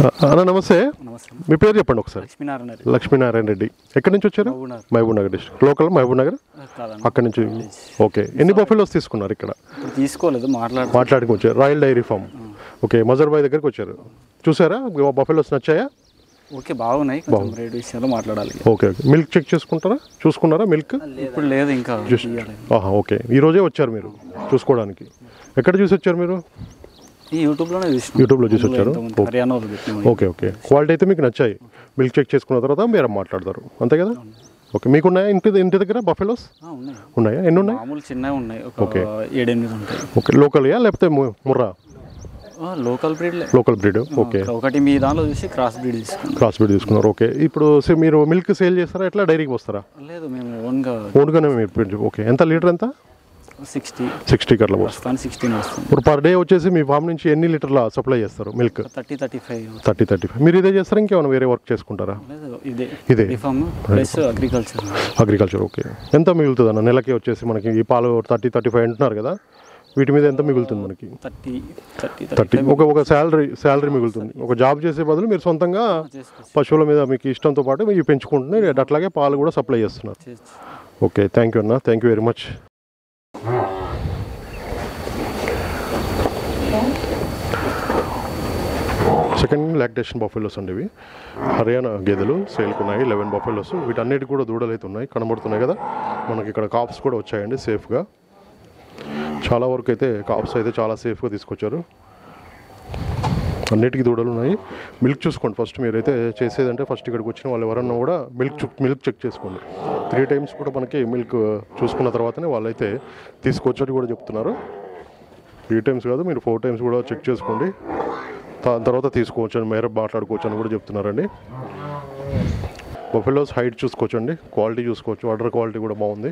అన్న నమస్తే నమస్తే మీ పేరు చెప్పండి ఒకసారి లక్ష్మీనారాయణ రెడ్డి లక్ష్మీనారాయణ రెడ్డి ఎక్కడి నుంచి వచ్చారు Mahabubnagar. Mahabubnagar district local Mahabubnagar కాదండి అక్కడి నుంచి ఓకే ఎన్ని బఫెలోస్ తీసుకున్నారు ఇక్కడ ఇప్పుడు తీసుకోలేదు మాట్లాడు మాట్లాడుకు వచ్చారు royal dairy farm okay Mazharbhai దగ్గరికి వచ్చారు చూసారా బఫెలోస్ నచ్చాయా ఓకే బాగున్నాయి కొంచెం రేట్ విషయంలో మాట్లాడాలి ఓకే ఓకే మిల్క్ చెక్ చేసుకుంటారా చూసుకున్నారా మిల్క్ ఇప్పుడు లేదు ఇంకా జస్ట్ తీయాలి. ఆహా ఓకే ఈ రోజే వచ్చారు మీరు చూసుకోవడానికి ఎక్కడ చూసి వచ్చారు మీరు ఈ యూట్యూబ్లోనే చూసిన యూట్యూబ్లో చూసి వచ్చారు ఇంతకుముందు హర్యానా వాళ్ళు పెట్టిన ఓకే ఓకే క్వాలిటీ అయితే మీకు నచ్చాయి మిల్క్ చెక్ చేసుకున్న తర్వాత మీరు మాట్లాడతారు అంతే కదా ఓకే మీకు ఉన్నాయా ఇంటి ఇంటి దగ్గర బఫెలోస్ ఆ, ఉన్నాయి ఉన్నాయా ఎన్ని ఉన్నాయి మామూలు చిన్నవి ఉన్నాయి ఒక ఏడెనిమిది ఉంటాయి ఓకే లోకల్యా లేకపోతే ము- ముర్రా ఆ, లోకల్ బ్రీడ్లే లోకల్ బ్రీడ్ ఓకే ఒకటి మీ దానిలో చూసి క్రాస్ బ్రీడ్ తీసుకున్నాం క్రాస్ బ్రీడ్ తీసుకున్నారు ఓకే ఇప్పుడు సే- మీరు మిల్క్ సేల్ చేస్తారా ఎట్లా డైరీకి వస్తారా లేదు మేము ఓన్గా ఓన్గానే మీరు పెంచు- ఓకే ఎంత లీటర్ ఎంత సిక్స్టీ సిక్స్టీ అట్లా వస్తుంది ప్రస్తుతానికి సిక్స్టీన్ వస్తుంది ఇప్పుడు పర్ డే వచ్చేసి మీ ఫామ్ నుంచి ఎన్ని లీటర్ల సప్లై చేస్తారు milk thirty thirty five thirty thirty five మీరు ఇదే చేస్తారా ఇంకేమైనా వేరే వర్క్ చేసుకుంటారా లేదు ఇదే ఇదే reform plus agriculture agriculture okay ఎంత మిగులుతుంది అన్న నెలకి వచ్చేసి మనకి ఈ పాలు థర్టీ థర్టీ ఫైవ్ అంటున్నారు కదా వీటి మీద ఎంత మిగులుతుంది మనకి థర్టీ థర్టీ థర్టీ ఒక ఒక శాలరీ శాలరీ మిగులుతుంది ఒక జాబ్ చేసే బదులు మీరు సొంతంగా చేసుకోవచ్చు పశువుల మీద మీకు ఇష్టంతో పాటు ఇవి పెంచుకుంటున్నారు అట్లాగే పాలు కూడా సప్లై చేస్తున్నారు చేసుకోవచ్చు ఓకే థ్యాంక్ యూ అన్న thank you very much second lactation buffaloes అండి ఇవి హర్యానా గేదెలు సేల్కి ఉన్నాయి లెవెన్ బఫెలోస్ వీటన్నిటికి కూడా దూడలు అయితే ఉన్నాయి కనబడుతున్నాయి కదా మనకి ఇక్కడ కాప్స్ కూడా వచ్చాయండి సేఫ్గా చాలా వరకు అయితే కాప్స్ అయితే చాలా సేఫ్గా తీసుకొచ్చారు అన్నిటికీ దూడలు ఉన్నాయి మిల్క్ చూసుకోండి ఫస్ట్ మీరైతే చేసేదంటే ఫస్ట్ ఇక్కడికి వచ్చిన వాళ్ళు ఎవరన్నా కూడా మిల్క్ చు- మిల్క్ చెక్ చేసుకోండి త్రీ టైమ్స్ కూడా మనకి మిల్క్ చూసుకున్న తర్వాతనే వాళ్ళైతే తీసుకొచ్చని కూడా చెప్తున్నారు త్రీ టైమ్స్ కాదు మీరు ఫోర్ టైమ్స్ కూడా చెక్ చేసుకోండి దాని తర్వాత తీసుకోవచ్చు అని మేర మాట్లాడుకోవచ్చు అని కూడా చెప్తున్నారండి బొఫెలోస్ హైట్ చూసుకోవచ్చండి క్వాలిటీ చూసుకోవచ్చు వాటర్ క్వాలిటీ కూడా బాగుంది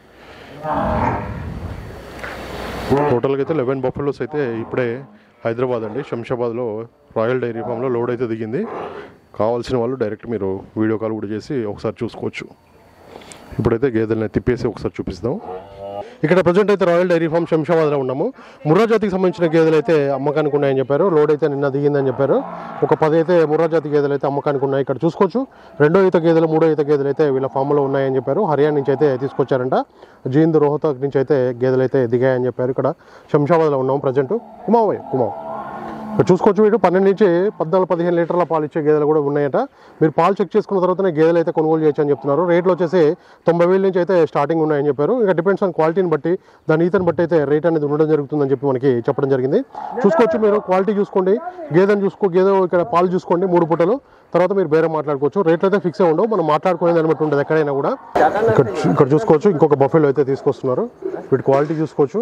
టోటల్గా అయితే లెవెన్ బఫెలోస్ అయితే ఇప్పుడే హైదరాబాద్ అండి శంషాబాద్లో రాయల్ డైరీ ఫామ్లో లోడ్ అయితే దిగింది కావాల్సిన వాళ్ళు డైరెక్ట్ మీరు వీడియో కాల్ కూడా చేసి ఒకసారి చూసుకోవచ్చు ఇప్పుడైతే గేదెల్ని తిప్పేసి ఒకసారి చూపిస్తాం ఇక్కడ ప్రజెంట్ అయితే రాయల్ డైరీ ఫామ్ శంషాబాద్లో ఉన్నాము ముర్రా జాతికి సంబంధించిన గేదెలు అయితే అమ్మకానికి ఉన్నాయని చెప్పారు లోడ్ అయితే నిన్న దిగిందని చెప్పారు ఒక పది అయితే ముర్రా జాతి గేదెలు అయితే అమ్మకానికి ఉన్నాయి ఇక్కడ చూసుకోవచ్చు రెండో ఈత గేదెలు మూడో ఈత గేదెలు అయితే వీళ్ళ ఫామ్లో ఉన్నాయని చెప్పారు హర్యానా నుంచి అయితే తీసుకొచ్చారంట జీంద్ రోహతక్ నుంచి అయితే గేదెలు అయితే దిగాయని చెప్పారు ఇక్కడ శంషాబాద్లో ఉన్నాము ప్రజెంట్ కుమావయ్ కుమావ్ ఇక్కడ చూసుకోవచ్చు వీడు పన్నెండు నుంచి పద్నాలుగు పదిహేను లీటర్ల పాలు ఇచ్చే గేదెలు కూడా ఉన్నాయట మీరు పాలు చెక్ చేసుకున్న తర్వాతనే గేదెలు అయితే కొనుగోలు చేయొచ్చు అని చెప్తున్నారు రేట్లు వచ్చేసి తొంభై వేల నుంచి అయితే స్టార్టింగ్ ఉన్నాయని చెప్పారు ఇంకా డిపెండ్స్ ఆన్ క్వాలిటీని బట్టి దాని ఈతని బట్టి అయితే రేట్ అనేది ఉండడం జరుగుతుందని చెప్పి మనకి చెప్పడం జరిగింది చూసుకోవచ్చు మీరు క్వాలిటీ చూసుకోండి గేదెని చూసుకో గేదె ఇక్కడ పాలు చూసుకోండి మూడు పూటలు తర్వాత మీరు వేరే మాట్లాడుకోవచ్చు రేట్లు అయితే ఫిక్స్ ఉండవు మనం మాట్లాడుకునే దాన్ని బట్టి ఉంటుంది ఎక్కడైనా కూడా ఇక్కడ ఇక్కడ చూసుకోవచ్చు ఇంకొక బఫెలో అయితే తీసుకొస్తున్నారు వీటి క్వాలిటీ చూసుకోవచ్చు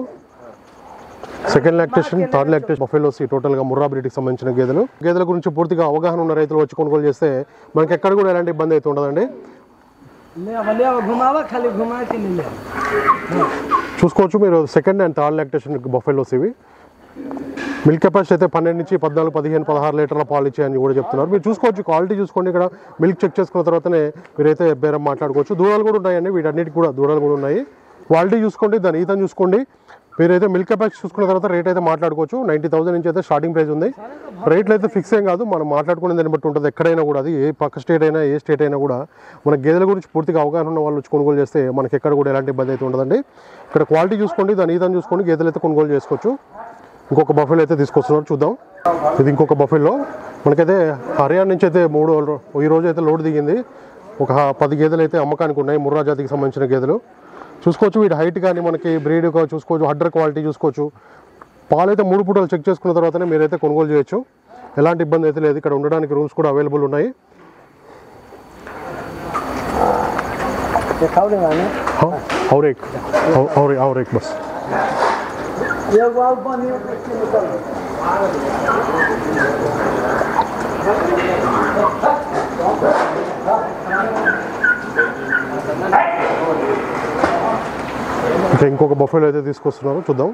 second lactation third lactation buffaloes ఈ టోటల్ గా ముర్రా బ్రీడ్కి సంబంధించిన గేదెలు గేదెల గురించి పూర్తిగా అవగాహన ఉన్న రైతులు వచ్చి కొనుగోలు చేస్తే మనకి ఎక్కడ కూడా ఎలాంటి ఇబ్బంది అయితే ఉండదండి ले अब ले अब घुमावा खाली घुमा के ले ले చూసుకోవచ్చు మీరు second and third lactation buffaloes ఇవి మిల్క్ కెపాసిటీ అయితే పన్నెండు నుంచి పద్నాలుగు పదిహేను పదహారు లీటర్ల పాలు ఇచ్చాయని కూడా చెప్తున్నారు మీరు చూసుకోవచ్చు క్వాలిటీ చూసుకోండి ఇక్కడ మిల్క్ చెక్ చేసుకున్న తర్వాతనే మీరైతే బేరం మాట్లాడుకోవచ్చు దూడలు కూడా ఉన్నాయండి వీటన్నిటికి కూడా దూడలు కూడా ఉన్నాయి క్వాలిటీ చూసుకోండి దాని ఈతను చూసుకోండి మీరైతే మిల్క్ కెపాసిటీ చూసుకున్న తర్వాత రేట్ అయితే మాట్లాడుకోవచ్చు నైంటీ థౌసండ్ నుంచి అయితే స్టార్టింగ్ ప్రైస్ ఉంది రేట్లు అయితే ఫిక్స్ ఏం కాదు మనం మాట్లాడుకునే దాన్ని బట్టి ఉంటుంది ఎక్కడైనా కూడా అది ఏ పక్క స్టేట్ అయినా ఏ స్టేట్ అయినా కూడా మన గేదెల గురించి పూర్తిగా అవగాహన ఉన్న వాళ్ళు వచ్చి కొనుగోలు చేస్తే మనకి ఎక్కడ కూడా ఎలాంటి ఇబ్బంది అయితే ఉండదండి ఇక్కడ క్వాలిటీ చూసుకోండి దాని ఈతను చూసుకోండి గేదెలు అయితే కొనుగోలు చేసుకోవచ్చు ఇంకొక బఫెల్ అయితే తీసుకొస్తున్నారు చూద్దాం ఇది ఇంకొక బఫెల్లో మనకైతే హర్యానా నుంచి అయితే మూడు ఈ రోజు అయితే లోడ్ దిగింది ఒక పది గేదెలు అయితే అమ్మకానికి ఉన్నాయి ముర్రా జాతికి సంబంధించిన గేదెలు చూసుకోవచ్చు వీటి హైట్ కానీ మనకి బ్రీడ్ చూసుకోవచ్చు హడ్డర్ క్వాలిటీ చూసుకోవచ్చు పాలు అయితే మూడు పూటలు చెక్ చేసుకున్న తర్వాతనే మీరైతే కొనుగోలు చేయొచ్చు ఎలాంటి ఇబ్బంది అయితే లేదు ఇక్కడ ఉండడానికి రూమ్స్ కూడా అవైలబుల్ ఉన్నాయి दिखाओ दे माने हाँ, और एक और और और एक बस ये वाव पानी निकल ఇంకా ఇంకొక బఫెలో అయితే తీసుకొస్తున్నారు చూద్దాం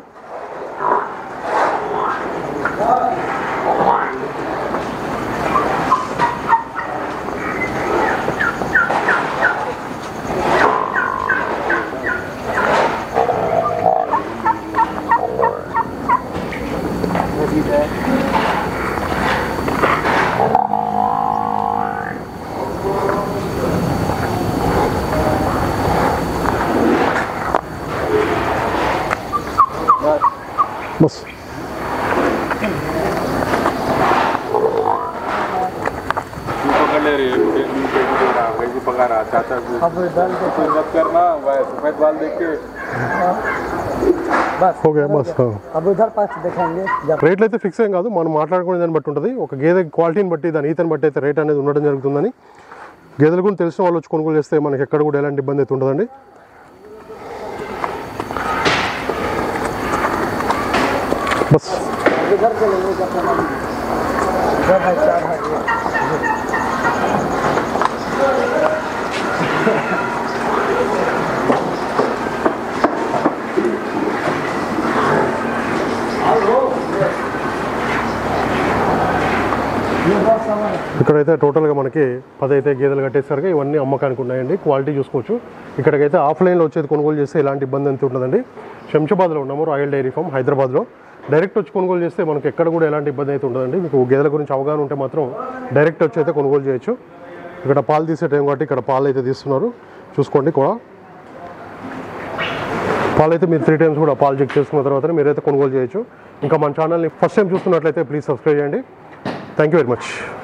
బస్ पकड़ ले रही है अंग्रेजी पका रहा चाचा को अब डाल के कोई मत करना वह सफेद बाल देख के बस ఓకే బస్ अब उधर पास दिखाएंगे जब రేట్లు అయితే ఫిక్స్ ఏం కాదు మనం మాట్లాడుకునే దాన్ని బట్టి ఉంటుంది ఒక గేదె క్వాలిటీని బట్టి దాని ఈతని బట్టి అయితే రేట్ అనేది ఉండడం జరుగుతుందని గేదెలు కూడా తెలిసిన వాళ్ళు వచ్చి కొనుగోలు చేస్తే మనకి ఎక్కడ కూడా ఎలాంటి ఇబ్బంది అయితే ఉండదండి బస్ उधर चलेंगे क्या करना दो भाई चार भाई ये बहुत सामान है ఇక్కడైతే టోటల్గా మనకి పది అయితే గేదెలు కట్టేసరికి ఇవన్నీ అమ్మకానికి ఉన్నాయండి క్వాలిటీ చూసుకోవచ్చు ఇక్కడికైతే ఆఫ్లైన్లో వచ్చేది కొనుగోలు చేస్తే ఎలాంటి ఇబ్బంది అంత ఉండదండి శంషాబాద్లో ఉన్నాము రాయల్ డైరీ ఫామ్ హైదరాబాద్లో డైరెక్ట్ వచ్చి కొనుగోలు చేస్తే మనకి ఎక్కడ కూడా ఎలాంటి ఇబ్బంది అయితే ఉండదండి మీకు గేదెల గురించి అవగాహన ఉంటే మాత్రం డైరెక్ట్ వచ్చి అయితే కొనుగోలు చేయొచ్చు ఇక్కడ పాలు తీసే టైం కాబట్టి ఇక్కడ పాలు అయితే తీస్తున్నారు చూసుకోండి కూడా పాలు అయితే మీరు త్రీ టైమ్స్ కూడా పాలు చెక్ చేసుకున్న తర్వాత మీరైతే కొనుగోలు చేయొచ్చు ఇంకా మన ఛానల్ని ఫస్ట్ టైం చూస్తున్నట్లయితే ప్లీజ్ సబ్స్క్రైబ్ చేయండి థ్యాంక్ యూ వెరీ మచ్